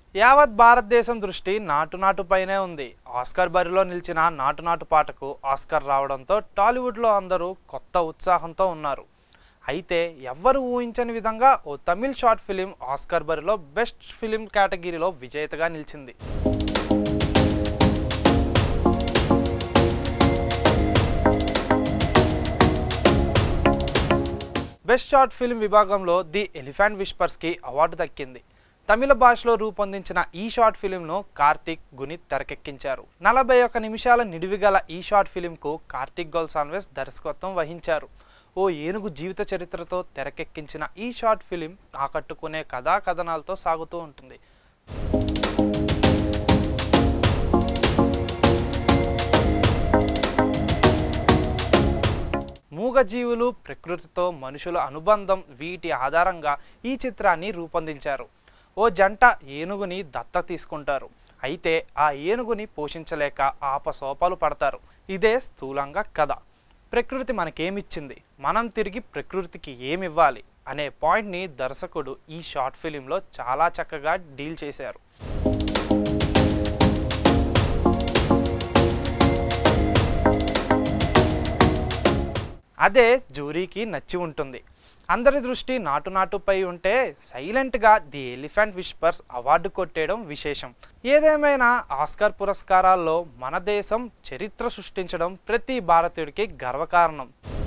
యావత్ భారతదేశం దృష్టి నాటు నాటు పైనే ఉంది ఆస్కార్ బరిలో నిలిచిన నాటు నాటు పాటకు ఆస్కార్ రావడంతో టాలీవుడ్లో అందరూ కొత్త ఉత్సాహంతో ఉన్నారు అయితే ఎవ్వరు ఊహించని విధంగా ఓ తమిళ్ షార్ట్ ఫిలిం ఆస్కార్ బరిలో బెస్ట్ ఫిలిం కేటగిరీలో విజేతగా నిలిచింది బెస్ట్ షార్ట్ ఫిల్మ్ విభాగంలో ది ఎలిఫెంట్ విస్పర్స్కి అవార్డు దక్కింది తమిళ భాషలో రూపొందించిన ఈ షార్ట్ ఫిలింను కార్తిక్ గునిత్ తెరకెక్కించారు నలభై ఒక్క నిమిషాల నిడివి గల ఈ షార్ట్ ఫిలింకు కార్తిక్ గోల్సాన్వెస్ దర్శకత్వం వహించారు ఓ ఏనుగు జీవిత చరిత్రతో తెరకెక్కించిన ఈ షార్ట్ ఫిలిం ఆకట్టుకునే కథా కథనాలతో సాగుతూ ఉంటుంది మూగజీవులు ప్రకృతితో మనుషుల అనుబంధం వీటి ఆధారంగా ఈ చిత్రాన్ని రూపొందించారు ఓ జంట ఏనుగుని దత్త తీసుకుంటారు అయితే ఆ ఏనుగుని పోషించలేక ఆపసోపాలు పడతారు ఇదే స్థూలంగా కథ ప్రకృతి మనకేమిచ్చింది మనం తిరిగి ప్రకృతికి ఏమివ్వాలి అనే పాయింట్ని దర్శకుడు ఈ షార్ట్ ఫిలింలో చాలా చక్కగా డీల్ చేశారు అదే జూరీకి నచ్చి ఉంటుంది అందరి దృష్టి నాటు నాటుపై ఉంటే సైలెంట్గా ది ఎలిఫెంట్ విస్పర్స్ అవార్డు కొట్టేయడం విశేషం ఏదేమైనా ఆస్కార్ పురస్కారాల్లో మన దేశం చరిత్ర సృష్టించడం ప్రతి భారతీయుడికి గర్వకారణం